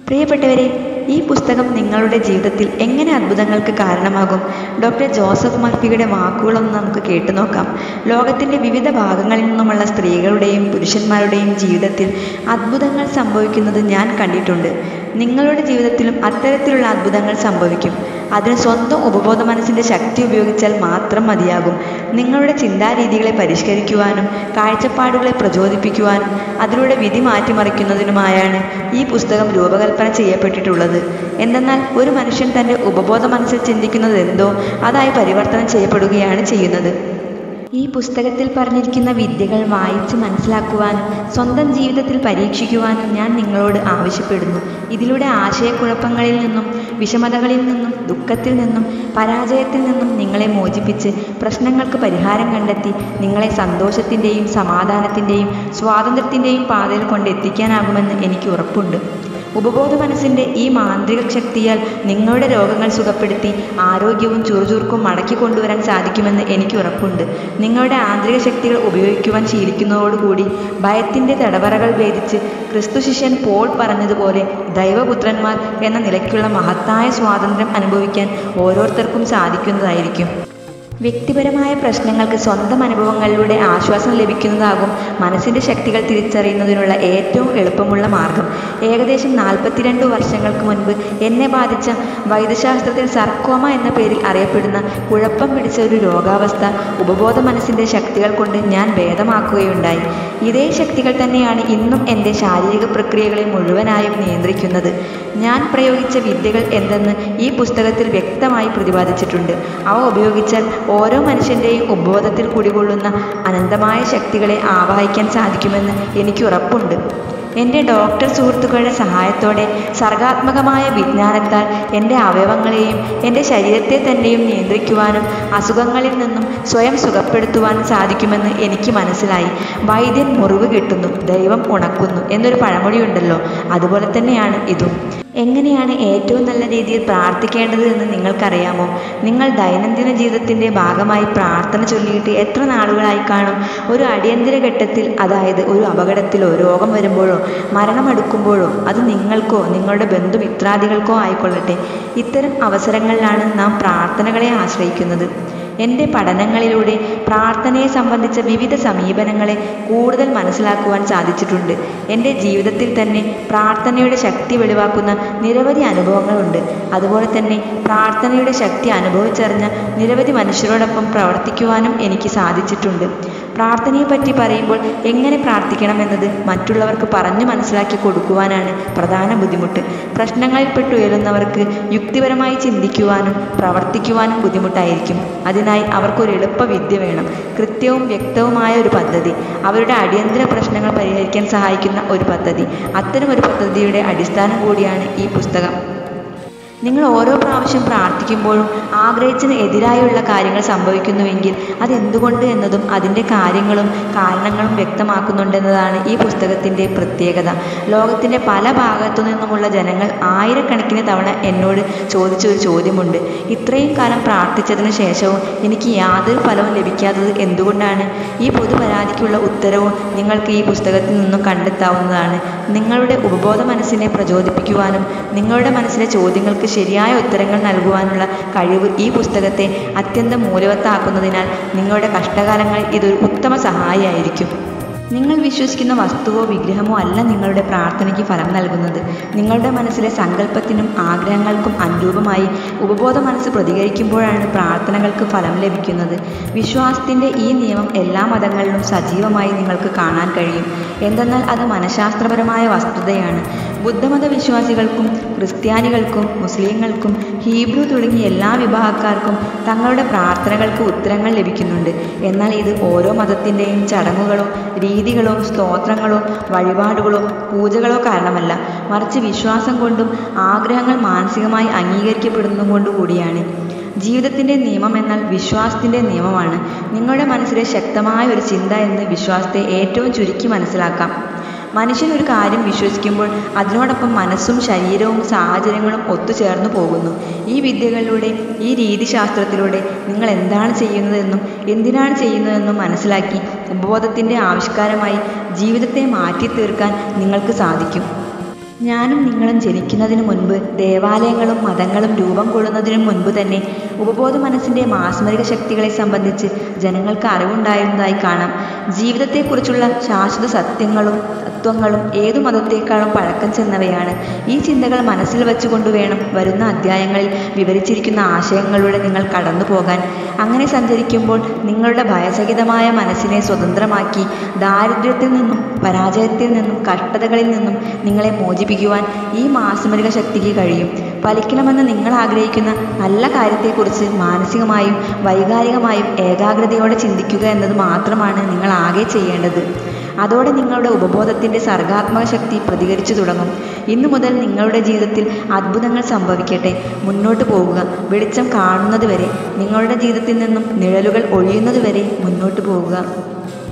പ്രിയപ്പെട്ടവരെ ഈ പുസ്തകം നിങ്ങളുടെ ജീവിതത്തിൽ എങ്ങനെ അത്ഭുതങ്ങൾക്ക് കാരണമാകും ഡോക്ടർ ജോസഫ് മർഫിയുടെ വാക്കുകളൊന്ന് നമുക്ക് കേട്ടു നോക്കാം ലോകത്തിൻ്റെ വിവിധ ഭാഗങ്ങളിൽ നിന്നുമുള്ള സ്ത്രീകളുടെയും പുരുഷന്മാരുടെയും ജീവിതത്തിൽ അത്ഭുതങ്ങൾ സംഭവിക്കുന്നത് ഞാൻ കണ്ടിട്ടുണ്ട് നിങ്ങളുടെ ജീവിതത്തിലും അത്തരത്തിലുള്ള അത്ഭുതങ്ങൾ സംഭവിക്കും അതിന് സ്വന്തം ഉപബോധ മനസ്സിൻ്റെ ശക്തി ഉപയോഗിച്ചാൽ മാത്രം മതിയാകും നിങ്ങളുടെ ചിന്താരീതികളെ പരിഷ്കരിക്കുവാനും കാഴ്ചപ്പാടുകളെ പ്രചോദിപ്പിക്കുവാനും അതിലൂടെ വിധി മാറ്റിമറിക്കുന്നതിനുമായാണ് ഈ പുസ്തകം രൂപകൽപ്പന ചെയ്യപ്പെട്ടിട്ടുള്ളത് എന്തെന്നാൽ ഒരു മനുഷ്യൻ തൻ്റെ ഉപബോധ മനസ്സിൽ ചിന്തിക്കുന്നത് എന്തോ അതായി പരിവർത്തനം ചെയ്യപ്പെടുകയാണ് ചെയ്യുന്നത് ഈ പുസ്തകത്തിൽ പറഞ്ഞിരിക്കുന്ന വിദ്യകൾ വായിച്ച് മനസ്സിലാക്കുവാനും സ്വന്തം ജീവിതത്തിൽ പരീക്ഷിക്കുവാനും ഞാൻ നിങ്ങളോട് ആവശ്യപ്പെടുന്നു ഇതിലൂടെ ആശയക്കുഴപ്പങ്ങളിൽ നിന്നും വിഷമതകളിൽ നിന്നും ദുഃഖത്തിൽ നിന്നും പരാജയത്തിൽ നിന്നും നിങ്ങളെ മോചിപ്പിച്ച് പ്രശ്നങ്ങൾക്ക് പരിഹാരം കണ്ടെത്തി നിങ്ങളെ സന്തോഷത്തിൻ്റെയും സമാധാനത്തിൻ്റെയും സ്വാതന്ത്ര്യത്തിൻ്റെയും പാതയിൽ കൊണ്ടെത്തിക്കാനാകുമെന്ന് എനിക്ക് ഉറപ്പുണ്ട് ഉപബോധ മനസ്സിൻ്റെ ഈ മാന്ത്രിക ശക്തിയാൽ നിങ്ങളുടെ രോഗങ്ങൾ സുഖപ്പെടുത്തി ആരോഗ്യവും ചുറുചുറുക്കും മടക്കി കൊണ്ടുവരാൻ സാധിക്കുമെന്ന് എനിക്ക് ഉറപ്പുണ്ട് നിങ്ങളുടെ ആന്തരിക ശക്തികൾ ഉപയോഗിക്കുവാൻ ശീലിക്കുന്നതോടുകൂടി ഭയത്തിൻ്റെ തടവറകൾ ഭേദിച്ച് ക്രിസ്തു ശിഷ്യൻ പോൾ പറഞ്ഞതുപോലെ ദൈവപുത്രന്മാർ എന്ന നിലയ്ക്കുള്ള മഹത്തായ സ്വാതന്ത്ര്യം അനുഭവിക്കാൻ ഓരോരുത്തർക്കും സാധിക്കുന്നതായിരിക്കും വ്യക്തിപരമായ പ്രശ്നങ്ങൾക്ക് സ്വന്തം അനുഭവങ്ങളിലൂടെ ആശ്വാസം ലഭിക്കുന്നതാകും മനസ്സിൻ്റെ ശക്തികൾ തിരിച്ചറിയുന്നതിനുള്ള ഏറ്റവും എളുപ്പമുള്ള മാർഗം ഏകദേശം നാൽപ്പത്തിരണ്ട് വർഷങ്ങൾക്ക് മുൻപ് എന്നെ ബാധിച്ച വൈദ്യശാസ്ത്രത്തിൽ സർക്കോമ എന്ന പേരിൽ അറിയപ്പെടുന്ന കുഴപ്പം പിടിച്ച ഒരു രോഗാവസ്ഥ ഉപബോധ മനസ്സിൻ്റെ ശക്തികൾ കൊണ്ട് ഞാൻ ഭേദമാക്കുകയുണ്ടായി ഇതേ ശക്തികൾ തന്നെയാണ് ഇന്നും എൻ്റെ ശാരീരിക പ്രക്രിയകളെ മുഴുവനായും നിയന്ത്രിക്കുന്നത് ഞാൻ പ്രയോഗിച്ച വിദ്യകൾ എന്തെന്ന് ഈ പുസ്തകത്തിൽ വ്യക്തമായി പ്രതിപാദിച്ചിട്ടുണ്ട് അവ ഉപയോഗിച്ചാൽ ഓരോ മനുഷ്യൻ്റെയും ഉപബോധത്തിൽ കുടികൊള്ളുന്ന അനന്തമായ ശക്തികളെ ആവാഹിക്കാൻ സാധിക്കുമെന്ന് എനിക്ക് ഉറപ്പുണ്ട് എൻ്റെ ഡോക്ടർ സുഹൃത്തുക്കളുടെ സഹായത്തോടെ സർഗാത്മകമായ വിജ്ഞാനത്താൽ എൻ്റെ അവയവങ്ങളെയും എൻ്റെ ശരീരത്തെ തന്നെയും നിയന്ത്രിക്കുവാനും അസുഖങ്ങളിൽ നിന്നും സ്വയം സുഖപ്പെടുത്തുവാനും സാധിക്കുമെന്ന് എനിക്ക് മനസ്സിലായി വൈദ്യൻ മുറിവ് കിട്ടുന്നു ദൈവം ഉണക്കുന്നു എന്നൊരു പഴമൊഴിയുണ്ടല്ലോ അതുപോലെ തന്നെയാണ് ഇതും എങ്ങനെയാണ് ഏറ്റവും നല്ല രീതിയിൽ പ്രാർത്ഥിക്കേണ്ടത് എന്ന് നിങ്ങൾക്കറിയാമോ നിങ്ങൾ ദൈനംദിന ജീവിതത്തിൻ്റെ ഭാഗമായി പ്രാർത്ഥന ചൊല്ലിയിട്ട് എത്ര നാളുകളായി കാണും ഒരു അടിയന്തര ഘട്ടത്തിൽ അതായത് ഒരു അപകടത്തിലോ രോഗം വരുമ്പോഴോ മരണമെടുക്കുമ്പോഴോ അത് നിങ്ങൾക്കോ നിങ്ങളുടെ ബന്ധുമിത്രാദികൾക്കോ ആയിക്കൊള്ളട്ടെ ഇത്തരം അവസരങ്ങളിലാണ് നാം പ്രാർത്ഥനകളെ ആശ്രയിക്കുന്നത് എൻ്റെ പഠനങ്ങളിലൂടെ പ്രാർത്ഥനയെ സംബന്ധിച്ച വിവിധ സമീപനങ്ങളെ കൂടുതൽ മനസ്സിലാക്കുവാൻ സാധിച്ചിട്ടുണ്ട് എൻ്റെ ജീവിതത്തിൽ തന്നെ പ്രാർത്ഥനയുടെ ശക്തി വെളിവാക്കുന്ന നിരവധി അനുഭവങ്ങളുണ്ട് അതുപോലെ തന്നെ പ്രാർത്ഥനയുടെ ശക്തി അനുഭവിച്ചറിഞ്ഞ നിരവധി മനുഷ്യരോടൊപ്പം പ്രവർത്തിക്കുവാനും എനിക്ക് സാധിച്ചിട്ടുണ്ട് പ്രാർത്ഥനയെപ്പറ്റി പറയുമ്പോൾ എങ്ങനെ പ്രാർത്ഥിക്കണമെന്നത് മറ്റുള്ളവർക്ക് പറഞ്ഞു മനസ്സിലാക്കി കൊടുക്കുവാനാണ് പ്രധാന ബുദ്ധിമുട്ട് പ്രശ്നങ്ങളിൽപ്പെട്ട് ഉയരുന്നവർക്ക് യുക്തിപരമായി ചിന്തിക്കുവാനും പ്രവർത്തിക്കുവാനും ബുദ്ധിമുട്ടായിരിക്കും അതിനായി അവർക്കൊരു എളുപ്പ വിദ്യ വേണം കൃത്യവും വ്യക്തവുമായ ഒരു പദ്ധതി അവരുടെ അടിയന്തര പ്രശ്നങ്ങൾ പരിഹരിക്കാൻ സഹായിക്കുന്ന ഒരു പദ്ധതി അത്തരം ഒരു പദ്ധതിയുടെ അടിസ്ഥാനം കൂടിയാണ് ഈ പുസ്തകം നിങ്ങൾ ഓരോ പ്രാവശ്യം പ്രാർത്ഥിക്കുമ്പോഴും ആഗ്രഹിച്ചതിന് എതിരായുള്ള കാര്യങ്ങൾ സംഭവിക്കുന്നുവെങ്കിൽ അതെന്തുകൊണ്ട് എന്നതും അതിൻ്റെ കാര്യങ്ങളും കാരണങ്ങളും വ്യക്തമാക്കുന്നുണ്ടെന്നതാണ് ഈ പുസ്തകത്തിൻ്റെ പ്രത്യേകത ലോകത്തിൻ്റെ പല ഭാഗത്തു നിന്നുമുള്ള ജനങ്ങൾ ആയിരക്കണക്കിന് തവണ എന്നോട് ചോദിച്ച ഒരു ചോദ്യമുണ്ട് ഇത്രയും കാലം പ്രാർത്ഥിച്ചതിന് ശേഷവും എനിക്ക് യാതൊരു ഫലവും ലഭിക്കാത്തത് എന്തുകൊണ്ടാണ് ഈ പൊതുപരാതിക്കുള്ള ഉത്തരവും നിങ്ങൾക്ക് ഈ പുസ്തകത്തിൽ നിന്നും കണ്ടെത്താവുന്നതാണ് നിങ്ങളുടെ ഉപബോധ മനസ്സിനെ പ്രചോദിപ്പിക്കുവാനും നിങ്ങളുടെ മനസ്സിലെ ചോദ്യങ്ങൾക്ക് ശരിയായ ഉത്തരങ്ങൾ നൽകുവാനുള്ള കഴിവ് ഈ പുസ്തകത്തെ അത്യന്തം മൂല്യവത്താക്കുന്നതിനാൽ നിങ്ങളുടെ കഷ്ടകാലങ്ങളിൽ ഇതൊരു ഉത്തമ സഹായിയായിരിക്കും നിങ്ങൾ വിശ്വസിക്കുന്ന വസ്തുവോ വിഗ്രഹമോ അല്ല നിങ്ങളുടെ പ്രാർത്ഥനയ്ക്ക് ഫലം നൽകുന്നത് നിങ്ങളുടെ മനസ്സിലെ സങ്കല്പത്തിനും ആഗ്രഹങ്ങൾക്കും അനുരൂപമായി ഉപബോധ മനസ്സ് പ്രതികരിക്കുമ്പോഴാണ് പ്രാർത്ഥനകൾക്ക് ഫലം ലഭിക്കുന്നത് വിശ്വാസത്തിൻ്റെ ഈ നിയമം എല്ലാ മതങ്ങളിലും സജീവമായി നിങ്ങൾക്ക് കാണാൻ കഴിയും എന്തെന്നാൽ അത് മനഃശാസ്ത്രപരമായ വസ്തുതയാണ് ബുദ്ധമത വിശ്വാസികൾക്കും ക്രിസ്ത്യാനികൾക്കും മുസ്ലിങ്ങൾക്കും ഹീബ്രു തുടങ്ങിയ എല്ലാ വിഭാഗക്കാർക്കും തങ്ങളുടെ പ്രാർത്ഥനകൾക്ക് ഉത്തരങ്ങൾ ലഭിക്കുന്നുണ്ട് എന്നാൽ ഇത് ഓരോ മതത്തിൻ്റെയും ചടങ്ങുകളോ രീതികളോ സ്തോത്രങ്ങളോ വഴിപാടുകളോ പൂജകളോ കാരണമല്ല മറിച്ച് വിശ്വാസം കൊണ്ടും ആഗ്രഹങ്ങൾ മാനസികമായി അംഗീകരിക്കപ്പെടുന്നതും കൊണ്ടും കൂടിയാണ് ജീവിതത്തിൻ്റെ നിയമം എന്നാൽ വിശ്വാസത്തിൻ്റെ നിയമമാണ് നിങ്ങളുടെ മനസ്സിലെ ശക്തമായ ഒരു ചിന്ത എന്ന് വിശ്വാസത്തെ ഏറ്റവും ചുരുക്കി മനസ്സിലാക്കാം മനുഷ്യൻ ഒരു കാര്യം വിശ്വസിക്കുമ്പോൾ അതിനോടൊപ്പം മനസ്സും ശരീരവും സാഹചര്യങ്ങളും ഒത്തുചേർന്നു പോകുന്നു ഈ വിദ്യകളിലൂടെ ഈ രീതിശാസ്ത്രത്തിലൂടെ നിങ്ങൾ എന്താണ് ചെയ്യുന്നതെന്നും എന്തിനാണ് ചെയ്യുന്നതെന്നും മനസ്സിലാക്കി ഉപബോധത്തിൻ്റെ ആവിഷ്കാരമായി ജീവിതത്തെ മാറ്റി തീർക്കാൻ നിങ്ങൾക്ക് സാധിക്കും ഞാനും നിങ്ങളും ജനിക്കുന്നതിനു മുൻപ് ദേവാലയങ്ങളും മതങ്ങളും രൂപം കൊള്ളുന്നതിനു മുൻപ് തന്നെ ഉപബോധ മനസ്സിൻ്റെ മാസ്മരിക ശക്തികളെ സംബന്ധിച്ച് ജനങ്ങൾക്ക് അറിവുണ്ടായിരുന്നതായി കാണാം ജീവിതത്തെക്കുറിച്ചുള്ള ശാശ്വത സത്യങ്ങളും തത്വങ്ങളും ഏതു മതത്തേക്കാളും പഴക്കം ചെന്നവയാണ് ഈ ചിന്തകൾ മനസ്സിൽ വെച്ചുകൊണ്ട് വേണം വരുന്ന അധ്യായങ്ങളിൽ വിവരിച്ചിരിക്കുന്ന ആശയങ്ങളിലൂടെ നിങ്ങൾ കടന്നു പോകാൻ അങ്ങനെ സഞ്ചരിക്കുമ്പോൾ നിങ്ങളുടെ ഭയചകിതമായ മനസ്സിനെ സ്വതന്ത്രമാക്കി ദാരിദ്ര്യത്തിൽ നിന്നും പരാജയത്തിൽ നിന്നും കഷ്ടതകളിൽ നിന്നും നിങ്ങളെ മോചിപ്പിക്കുവാൻ ഈ മാസ്മരിക ശക്തിക്ക് കഴിയും ഫലിക്കണമെന്ന് നിങ്ങൾ ആഗ്രഹിക്കുന്ന നല്ല കാര്യത്തെക്കുറിച്ച് മാനസികമായും വൈകാരികമായും ഏകാഗ്രതയോടെ ചിന്തിക്കുക എന്നത് മാത്രമാണ് നിങ്ങൾ ആകെ ചെയ്യേണ്ടത് അതോടെ നിങ്ങളുടെ ഉപബോധത്തിൻ്റെ സർഗാത്മക ശക്തി പ്രതികരിച്ചു തുടങ്ങും ഇന്നു മുതൽ നിങ്ങളുടെ ജീവിതത്തിൽ അത്ഭുതങ്ങൾ സംഭവിക്കട്ടെ മുന്നോട്ട് പോകുക വെളിച്ചം കാണുന്നതുവരെ നിങ്ങളുടെ ജീവിതത്തിൽ നിന്നും നിഴലുകൾ ഒഴിയുന്നതുവരെ മുന്നോട്ട് പോകുക